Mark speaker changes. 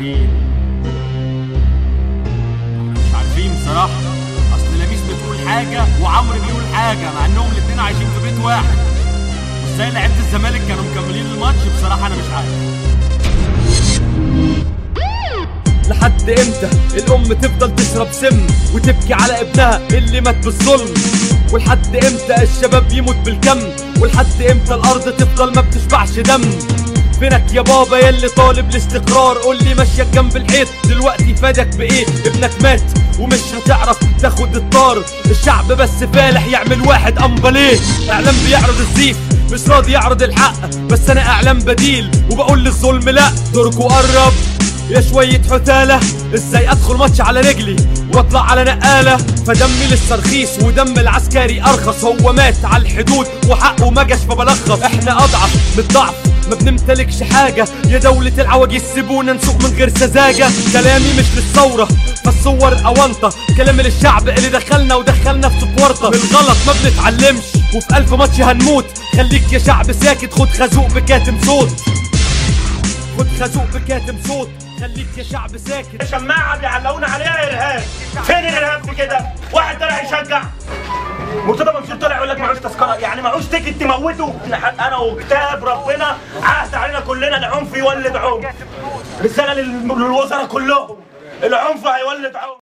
Speaker 1: عارفين احنا مش عارفين بصراحة اصل لميس بتقول حاجة وعمرو بيقول حاجة مع انهم الاتنين عايشين في بيت واحد وازاي لعيبة الزمالك كانوا مكملين الماتش بصراحة انا مش عارف
Speaker 2: لحد امتى الام تفضل تشرب سم وتبكي على ابنها اللي مات بالظلم ولحد امتى الشباب يموت بالكم ولحد امتى الارض تفضل ما بتشبعش دم فينك يا بابا يلي طالب الاستقرار قول لي ماشيك جنب الحيط دلوقتي فادك بايه ابنك مات ومش هتعرف تاخد الطار الشعب بس فالح يعمل واحد امباليه اعلام بيعرض الزيف مش راضي يعرض الحق بس انا اعلام بديل وبقول للظلم لا دوركوا قرب يا شوية حتالة ازاي ادخل ماتش على رجلي واطلع على نقالة فدمي لسه رخيص ودم العسكري ارخص هو مات على الحدود وحقه ما جاش فبلخص احنا اضعف من الضعف ما بنمتلكش حاجة يا دولة العواجيز سيبونا نسوق من غير سذاجة كلامي مش للثورة فالصور أونطة كلامي للشعب اللي دخلنا ودخلنا في سوق ورطة من الغلط ما بنتعلمش وفي ألف ماتش هنموت خليك يا شعب ساكت خد خازوق بكاتم صوت خد خازوق بكاتم صوت خليك يا شعب ساكت
Speaker 3: شماعه بيعلقونا عليها ارهاب فين الارهاب في كده واحد طلع يشجع مرتضى منصور طلع يقول لك معوش تذكره يعني معوش تيكت تموته احنا انا وكتاب ربنا عهد علينا كلنا العنف يولد عنف رساله لل- للوزراء كلهم العنف هيولد عنف